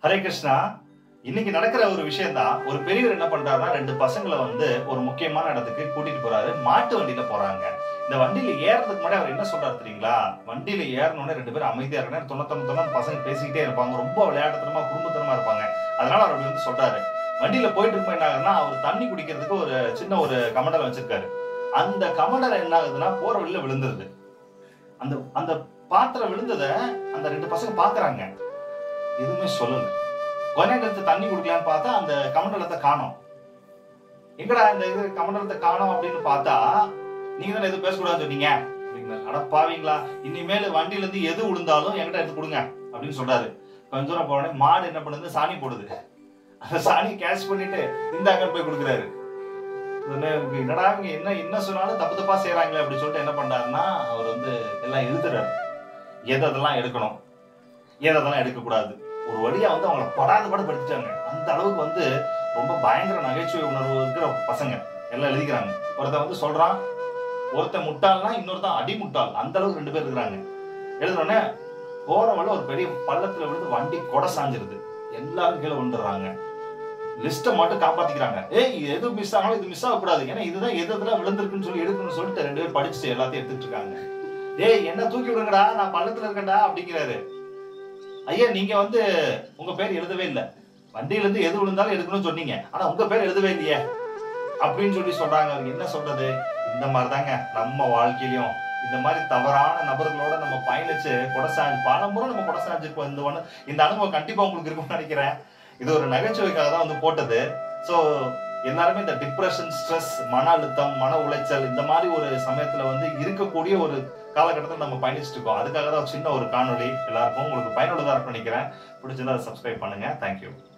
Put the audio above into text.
ஹரே கிருஷ்ணா இன்னைக்கு நடக்கிற ஒரு விஷயம் தான் ஒரு பெரியவர் என்ன பண்றாருன்னா ரெண்டு பசங்களை வந்து ஒரு முக்கியமான இடத்துக்கு கூட்டிட்டு போறாரு மாட்டு வண்டியில போறாங்க இந்த வண்டியில ஏறதுக்கு முன்னாடி அவர் என்ன சொல்றாரு தெரியுங்களா வண்டியில ஏறணும்னே ரெண்டு பேரும் அமைதியா இருக்கணும் தொண்ணூத்தொன்னு தொண்ணூறு பசங்க பேசிக்கிட்டே இருப்பாங்க ரொம்ப விளையாட்டுத்தனமா குடும்பத்தனமா இருப்பாங்க அதனால அவர் அப்படி வந்து சொல்றாரு வண்டியில போயிட்டு இருப்போம் என்ன ஆகுதுன்னா அவர் தண்ணி குடிக்கிறதுக்கு ஒரு சின்ன ஒரு கமண்டலம் வச்சிருக்காரு அந்த கமண்டலம் என்ன ஆகுதுன்னா போற வழியில விழுந்துருது அந்த அந்த பாத்திரம் விழுந்ததை அந்த ரெண்டு பசங்க பாக்குறாங்க எதுவுமே சொல்லல கொஞ்ச நேரத்து தண்ணி குடிக்கலான்னு பார்த்தா அந்த கமண்டலத்தை காணோம் எங்கடா இந்த இது கமண்டலத்தை காணோம் அப்படின்னு பார்த்தா நீங்க தானே எதுவும் பேசக்கூடாதுன்னு சொன்னீங்க அப்படிங்கிறாரு. அட பாவீங்களா இனிமேல் வண்டியில இருந்து எது விழுந்தாலும் என்கிட்ட எடுத்து கொடுங்க அப்படின்னு சொல்றாரு கொஞ்ச தூரம் போன உடனே மாடு என்ன பண்ணுது சாணி போடுது அந்த சாணி கேஷ் பண்ணிட்டு இந்தாங்கன்னு போய் கொடுக்குறாரு உடனே இவங்க என்னடா இவங்க என்ன என்ன சொன்னாலும் தப்பு தப்பா செய்யறாங்களே அப்படின்னு சொல்லிட்டு என்ன பண்றாருன்னா அவர் வந்து எல்லாம் எழுதுறாரு எது அதெல்லாம் எடுக்கணும் எது அதெல்லாம் எடுக்கக்கூடாது ஒரு வழியா வந்து அவங்கள படாத பாடு படுத்திட்டாங்க அந்த அளவுக்கு வந்து ரொம்ப பயங்கர நகைச்சுவை உணர்வு இருக்கிற பசங்க எல்லாம் எழுதிக்கிறாங்க ஒருத்தன் வந்து சொல்றான் ஒருத்தன் முட்டாள்னா இன்னொருத்தன் அடி முட்டாள் அந்த அளவுக்கு ரெண்டு பேர் இருக்கிறாங்க எழுதுனோடனே போற வழி ஒரு பெரிய பள்ளத்துல விழுந்து வண்டி கொடை சாஞ்சிருது எல்லாரும் கீழே விழுந்துடுறாங்க லிஸ்ட்டை மட்டும் காப்பாத்திக்கிறாங்க ஏய் இது எது மிஸ் ஆனாலும் இது மிஸ் ஆகக்கூடாது ஏன்னா இதுதான் எது எதுலாம் விழுந்திருக்குன்னு சொல்லி எடுக்கணும்னு சொல்லிட்டு ரெண்டு பேர் படிச்சுட்டு எல்லாத்தையும் எடுத்துட்டு இருக்காங்க ஏய் என்ன தூக்கி விடுங்கடா நான் பள்ளத்துல இருக்கேன்டா அப்படிங்கிறாரு ஐயா நீங்க வந்து உங்க பேர் எழுதவே இல்லை வண்டியில இருந்து எது விழுந்தாலும் எடுக்கணும்னு சொன்னீங்க ஆனா உங்க பேர் எழுதவே இல்லையே அப்படின்னு சொல்லி சொல்றாங்க அவங்க என்ன சொல்றது இந்த மாதிரி தாங்க நம்ம வாழ்க்கையிலயும் இந்த மாதிரி தவறான நபர்களோட நம்ம பயணிச்சு கொடசாஞ்சு பல முறை நம்ம கொடசாஞ்சிருப்போம் இந்த ஒண்ணு இந்த அனுபவம் கண்டிப்பா உங்களுக்கு இருக்கும்னு நினைக்கிறேன் இது ஒரு நகைச்சுவைக்காக தான் வந்து போட்டது ஸோ எல்லாருமே இந்த டிப்ரெஷன் ஸ்ட்ரெஸ் மன அழுத்தம் மன உளைச்சல் இந்த மாதிரி ஒரு சமயத்துல வந்து இருக்கக்கூடிய ஒரு காலகட்டத்தில் நம்ம பயணிச்சுட்டு இருக்கோம் அதுக்காக தான் சின்ன ஒரு காணொளி எல்லாருக்கும் உங்களுக்கு பயனுள்ளதா இருக்கும்னு நினைக்கிறேன் பிடிச்சிருந்தா அதை சப்ஸ்கிரைப் பண்ணுங்க தேங்க்யூ